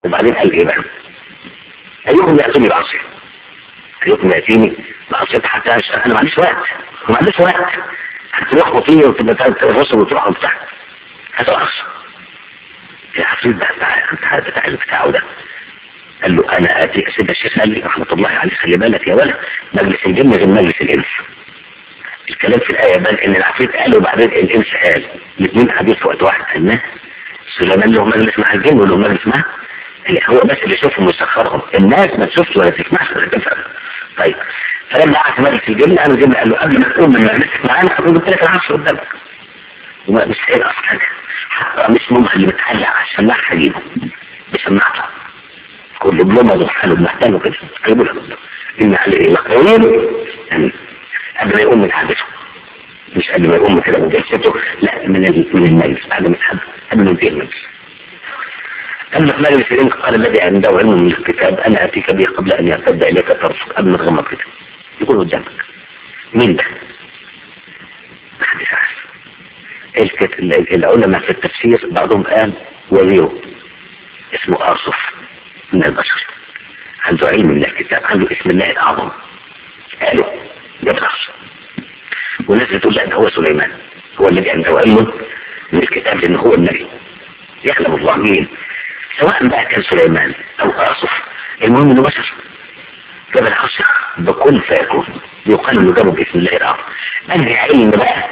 وبعدين قال ايه بقى ايكم ياتوني بعصيه ايكم ياتيني بعصيه حتى أشتغل. انا ما عنديش وقت ما عنديش وقت هتروحوا فيه وتبقى ترسل وتروحوا بتاع هتقص العفريت ده بتاع بتاع بتاع بتاعه ده قال له انا اتي سيدنا الشيخ قال لي رحمه الله عليه خلي بالك يا ولد مجلس الجن غير مجلس الانس الكلام في الايه بان ان العفريت قال وبعدين الانس قال الاثنين قاعدين في وقت واحد قال سليمان له مجلس مع الجن وله مجلس مع هو بس اللي يشوفهم ويسخرهم الناس ما تشوفش ولا تسمعش ولا تفهم طيب فلما قعد في مجلس الجن قام الجن قال له قبل ما تقوم من مجلسك معانا هكون جبت لك العصر قدامك وما مش هينقص حاجه حتى مش ممكن اللي بتعلق على الشماعه هجيبه بسماعته كل بلومه ذو حاله بمحتاجه كده هجيبه لك ان عليه مقرون يعني قبل ما يقوم من حدثه مش قبل ما يقوم كده من جلسته لا من من المجلس بعد ما يتحدث قبل ما ينتهي المجلس أما في مجلس الإنك قال الذي عنده علم من الكتاب أنا أتيك به قبل أن يرتد إليك طرفك قبل ما تغمض كده يقول قدامك مين ده؟ ما حدش عارف الكت... العلماء في التفسير بعضهم قال وليه اسمه آصف من البشر عنده علم من الكتاب عنده اسم الله الأعظم قالوا ده بشر والناس بتقول لا ده هو سليمان هو الذي عنده علم من الكتاب لأنه هو النبي يعلم الله مين سواء بقى كان سليمان أو آصف المهم إنه بشر جبل العصر بكل فيكون يقال انه جابه باسم الله الأعظم أنهي علم بقى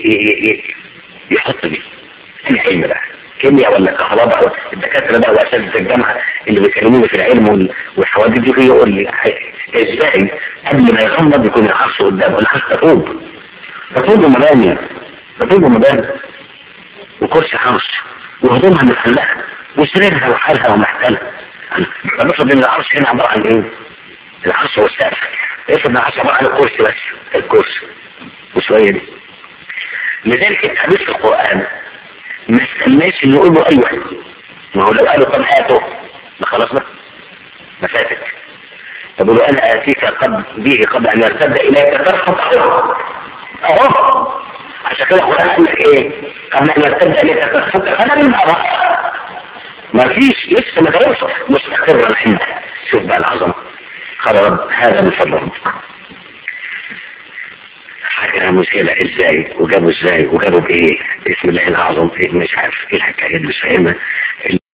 يحط بيه أنهي علم بقى كيمياء ولا كهرباء ولا الدكاتره بقى واساتذه الجامعه اللي بيكلموني في العلم والحوادث دي يقول لي ازاي قبل ما يغمض يكون العرش قدامه العرش تطوب تطوب مباني تطوب مباني وكرسي عرش وهدومها متعلقه وسريرها وحالها ومحتلها طب افرض ان العرش هنا عباره عن ايه؟ العرش هو السقف افرض ان العرش عباره عن الكرسي بس الكرسي وشويه دي لذلك الحديث في القران ما استناش انه يقول له ايوه ما هو لو قالوا طب هاته ما خلاص بقى ما فاتت طب له انا اتيك قبل به قبل ان يرتد اليك طرفك اهو عشان كده القران قال لك ايه قبل ان يرتد اليك طرفك فانا من ما فيش لسه ما توصل مستقرا عندك شوف بقى العظمه قال رب هذا من فضل ربك حاجة مشكلة ازاي وجابوا ازاي وجابوا بايه بسم الله الاعظم إيه مش عارف ايه الحكاية مش فاهمها